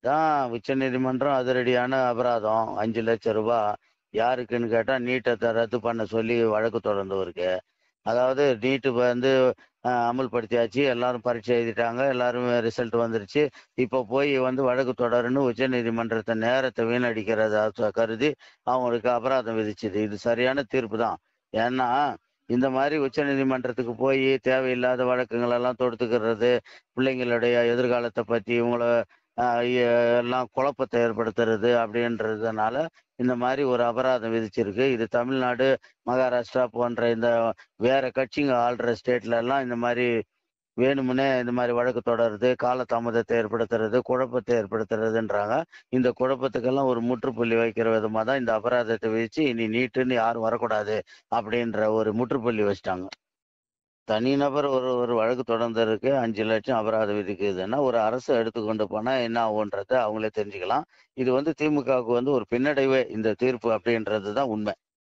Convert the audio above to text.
தான் உச்சநீதிமன்றம் அதிரடியான அபராதம் அஞ்சு லட்சம் ரூபாய் யாருக்குன்னு கேட்டா நீட்டை ரத்து பண்ண சொல்லி வழக்கு தொடர்ந்தவருக்கு அதாவது நீட்டு வந்து அஹ், அமல்படுத்தியாச்சு எல்லாரும் பரீட்சை எழுதிட்டாங்க எல்லாரும் ரிசல்ட் வந்துருச்சு இப்போ போய் வந்து வழக்கு தொடருன்னு உச்சநீதிமன்றத்தை நேரத்தை வீணடிக்கிறதா சொ- கருதி அவங்களுக்கு அபராதம் விதிச்சுது இது சரியான தீர்ப்பு தான் ஏன்னா இந்த மாதிரி உச்சநீதிமன்றத்துக்கு போய் தேவையில்லாத வழக்குகள் எல்லாம் தொடுத்துக்கிறது பிள்ளைங்களுடைய எதிர்காலத்தை பத்தி இவங்கள ஆஹ் எ- எல்லாம் குழப்பத்தை ஏற்படுத்துறது அப்படின்றதுனால இந்த மாதிரி ஒரு அபராதம் விதிச்சிருக்கு இது தமிழ்நாடு மகாராஷ்டிரா போன்ற இந்த வேற கட்சிங்க ஆள்ற ஸ்டேட்ல எல்லாம் இந்த மாதிரி வேணுமுன்னே இந்த மாதிரி வழக்கு தொடருது காலதாமதத்தை ஏற்படுத்துறது குழப்பத்தை ஏற்படுத்துறதுன்றாங்க இந்த குழப்பத்துக்கெல்லாம் ஒரு முற்றுப்புள்ளி வைக்கிற விதமா தான் இந்த அபராதத்தை விதிச்சு இனி நீட்டுன்னு யாரும் வரக்கூடாது அப்படின்ற ஒரு முற்றுப்புள்ளி வச்சிட்டாங்க தனிநபர் ஒரு ஒரு வழக்கு தொடர்ந்ததுக்கு அஞ்சு லட்சம் அபராதம் விதிக்குதுன்னா ஒரு அரசு எடுத்துக்கொண்டு போனா என்ன ஆகுன்றத அவங்களே தெரிஞ்சுக்கலாம் இது வந்து திமுகவுக்கு வந்து ஒரு பின்னடைவே இந்த தீர்ப்பு அப்படின்றது தான் உண்மை